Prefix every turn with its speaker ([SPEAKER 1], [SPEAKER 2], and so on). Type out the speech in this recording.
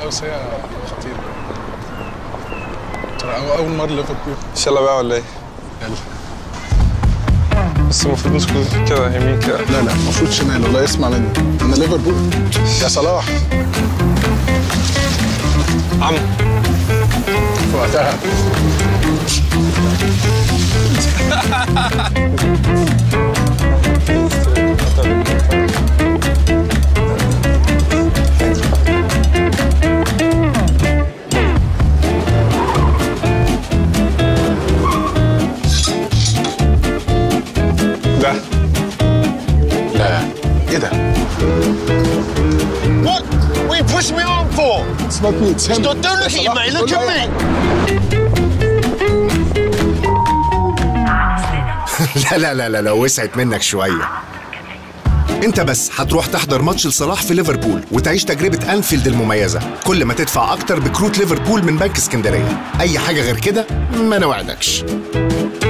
[SPEAKER 1] بس هي خطيره ترى أول- اول مره ليفربول
[SPEAKER 2] يلا بقى ولا ايه؟
[SPEAKER 1] يلا
[SPEAKER 2] بس المفروض نسكت كده يمين كده
[SPEAKER 1] لا لا المفروض شمال والله اسمع مني انا ليفربول يا صلاح
[SPEAKER 2] عم
[SPEAKER 1] في وقتها
[SPEAKER 2] ده
[SPEAKER 1] لا ايه ده؟
[SPEAKER 3] What? What you pushing me on for?
[SPEAKER 1] It's not me, it's him.
[SPEAKER 3] Don't, don't look at you, mate. Look at me.
[SPEAKER 4] لا لا لا لا لو وسعت منك شوية انت بس هتروح تحضر ماتش لصلاح في ليفربول وتعيش تجربة انفيلد المميزة كل ما تدفع اكتر بكروت ليفربول من بنك اسكندرية اي حاجة غير كده ما نوعدكش